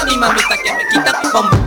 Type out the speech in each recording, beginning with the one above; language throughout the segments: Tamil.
mi mamita que me quita tu bombo.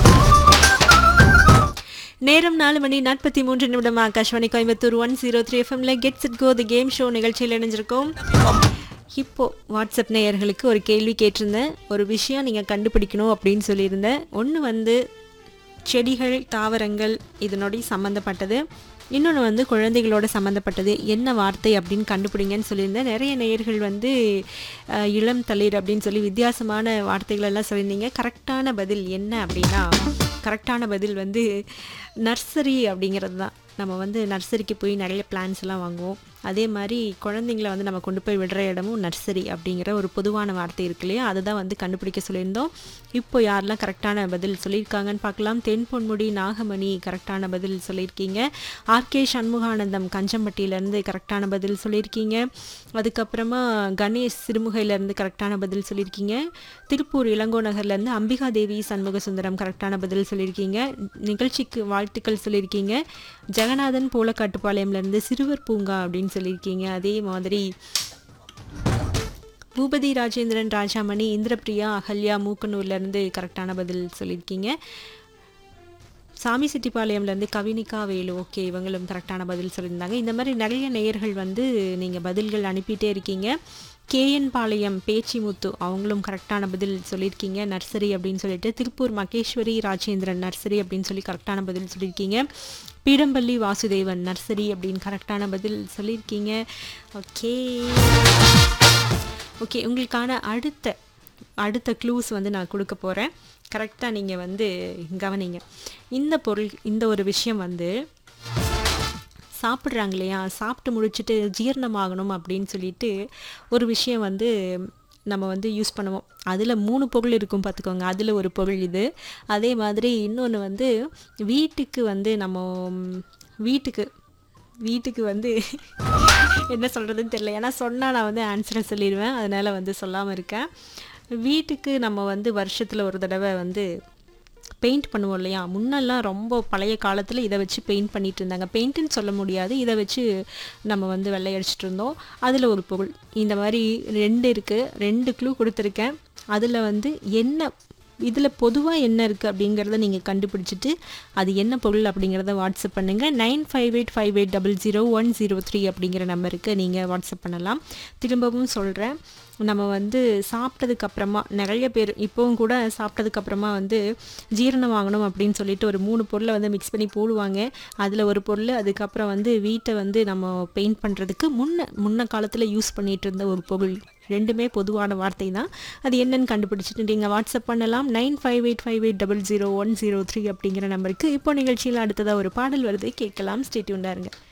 நேரம் நாலு மணி நாற்பத்தி மூன்று நிமிடம் Akashvani Coimbatore one zero three எஃப்எம்ல gets it go the game show நிகழ்ச்சியில் இணைஞ்சிருக்கோம் இப்போ வாட்ஸ்அப் நேயர்களுக்கு ஒரு கேள்வி கேட்டிருந்தேன் ஒரு விஷயம் நீங்கள் கண்டுபிடிக்கணும் அப்படின்னு சொல்லியிருந்தேன் ஒன்று வந்து செடிகள் தாவரங்கள் இதனோட சம்மந்தப்பட்டது இன்னொன்று வந்து குழந்தைகளோட சம்மந்தப்பட்டது என்ன வார்த்தை அப்படின்னு கண்டுபிடிங்கன்னு சொல்லியிருந்தேன் நிறைய நேயர்கள் வந்து அஹ், இளம் தளிர் அப்படின்னு சொல்லி வித்தியாசமான வார்த்தைகள் எல்லாம் சொல்லியிருந்தீங்க கரெக்டான பதில் என்ன அப்படின்னா கரெக்டான பதில் வந்து நர்சரி அப்படிங்கிறது தான் நம்ம வந்து நர்சரிக்கு போய் நிறைய பிளான்ஸ் எல்லாம் வாங்குவோம் அதே மாதிரி குழந்தைங்கள வந்து நம்ம கொண்டு போய் விடுற இடமும் நர்சரி அப்படிங்கிற ஒரு பொதுவான வார்த்தை இருக்கு இல்லையா அதுதான் வந்து கண்டுபிடிக்க சொல்லியிருந்தோம் இப்போ யாரெல்லாம் கரெக்டான பதில் சொல்லியிருக்காங்கன்னு பார்க்கலாம் தென் பொன்முடி நாகமணி கரெக்டான பதில் சொல்லியிருக்கீங்க ஆர்கே சண்முகானந்தம் கஞ்சம்பட்டியிலேருந்து கரெக்டான பதில் சொல்லியிருக்கீங்க அதுக்கப்புறமா கணேஷ் சிறுமுகையிலேருந்து கரெக்டான பதில் சொல்லியிருக்கீங்க திருப்பூர் இளங்கோ நகர்லேருந்து அம்பிகா தேவி சண்முக சுந்தரம் கரெக்டான பதில் சொல்லியிருக்கீங்க நிகழ்ச்சிக்கு வாழ்த்துக்கள் சொல்லியிருக்கீங்க ஜெகநாதன் போலக்காட்டுப்பாளையம்லேருந்து சிறுவர் பூங்கா அப்படின்னு சொல்லியிருக்கீங்க அதே மாதிரி பூபதி ராஜேந்திரன் ராஜாமணி இந்திரபிரியா அகல்யா மூக்கனூர்லேருந்து கரெக்டான பதில் சொல்லியிருக்கீங்க சாமி செட்டிப்பாளையம்லேருந்து கவினிகா வேலு ஓகே இவங்களும் கரெக்டான பதில் சொல்லியிருந்தாங்க இந்த மாதிரி நிறைய நேயர்கள் வந்து நீங்கள் பதில்கள் அனுப்பிட்டே இருக்கீங்க கேஎன் பாளையம் பேச்சிமுத்து அவங்களும் கரெக்டான பதில் சொல்லியிருக்கீங்க நர்சரி அப்படின்னு சொல்லிட்டு திருப்பூர் மகேஸ்வரி ராஜேந்திரன் நர்சரி அப்படின்னு சொல்லி கரெக்டான பதில் சொல்லியிருக்கீங்க பீடம்பள்ளி வாசுதேவன் நர்சரி அப்படின்னு கரெக்டான பதில் சொல்லியிருக்கீங்க ஓகே ஓகே உங்களுக்கான அடுத்த அடுத்த க்ளூஸ் வந்து நான் கொடுக்க போகிறேன் கரெக்டாக நீங்கள் வந்து கவனிங்க இந்த பொருள் இந்த ஒரு விஷயம் வந்து சாப்பிட்றாங்க இல்லையா சாப்பிட்டு முடிச்சுட்டு ஜீரணமாகணும் அப்படின்னு சொல்லிட்டு ஒரு விஷயம் வந்து நம்ம வந்து யூஸ் பண்ணுவோம் அதில் மூணு பொருள் இருக்கும் பார்த்துக்கோங்க அதில் ஒரு பொருள் இது அதே மாதிரி இன்னொன்று வந்து வீட்டுக்கு வந்து நம்ம வீட்டுக்கு வீட்டுக்கு வந்து என்ன சொல்கிறதுன்னு தெரியல ஏன்னா சொன்னால் நான் வந்து ஆன்சரை சொல்லிடுவேன் அதனால் வந்து சொல்லாமல் இருக்கேன் வீட்டுக்கு நம்ம வந்து வருஷத்தில் ஒரு தடவை வந்து பெயிண்ட் பண்ணுவோம் இல்லையா முன்னெல்லாம் ரொம்ப பழைய காலத்தில் இதை வச்சு பெயிண்ட் பண்ணிட்டு இருந்தாங்க பெயிண்ட்டுன்னு சொல்ல முடியாது இதை வச்சு நம்ம வந்து வெள்ளையடிச்சிட்டு இருந்தோம் அதில் ஒரு பொருள் இந்த மாதிரி ரெண்டு இருக்குது ரெண்டு க்ளூ கொடுத்துருக்கேன் அதில் வந்து என்ன இதில் பொதுவாக என்ன இருக்குது அப்படிங்கிறத நீங்கள் கண்டுபிடிச்சிட்டு அது என்ன பொருள் அப்படிங்கிறத வாட்ஸ்அப் பண்ணுங்கள் nine five eight five eight double zero one zero three அப்படிங்கிற நம்பருக்கு நீங்கள் வாட்ஸ்அப் பண்ணலாம் திரும்பவும் சொல்கிறேன் நம்ம வந்து சாப்பிட்டதுக்கு அப்புறமா நிறைய பேர் இப்போவும் கூட சாப்பிட்டதுக்கு அப்புறமா வந்து ஜீரணம் ஆகணும் அப்படின்னு சொல்லிட்டு ஒரு மூணு பொருளை வந்து மிக்ஸ் பண்ணி போடுவாங்க அதில் ஒரு பொருள் அதுக்கப்புறம் வந்து வீட்டை வந்து நம்ம பெயிண்ட் பண்ணுறதுக்கு முன்ன முன்ன காலத்தில் யூஸ் பண்ணிட்டு இருந்த ஒரு பொருள் ரெண்டுமே பொதுவான வார்த்தை தான் அது என்னன்னு கண்டுபிடிச்சிட்டு நீங்கள் வாட்ஸ்அப் பண்ணலாம் nine five eight five eight double zero one zero three அப்படிங்கிற நம்பருக்கு இப்போ நிகழ்ச்சியில் அடுத்ததாக ஒரு பாடல் வருது கேட்கலாம் ஸ்டேட்யூண்டாக இருங்க